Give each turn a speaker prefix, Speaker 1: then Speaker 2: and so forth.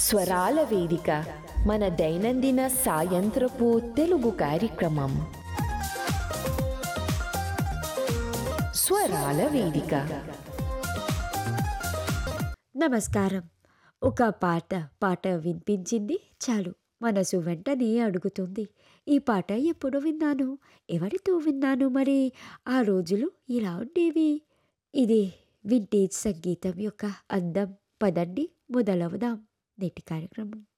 Speaker 1: స్వరాల వేదిక మన దైనందిన సాయంత్రపు తెలుగు కార్యక్రమం స్వరాల వేదిక
Speaker 2: నమస్కారం ఒక పాట పాట వినిపించింది చాలు మనసు వెంటనే అడుగుతుంది ఈ పాట ఎప్పుడు విన్నాను ఎవరితో విన్నాను మరి ఆ రోజులు ఇలా ఉండేవి ఇది వింటేజ్ సంగీతం యొక్క అందం పదండి మొదలవుదాం నేటి కార్యక్రమం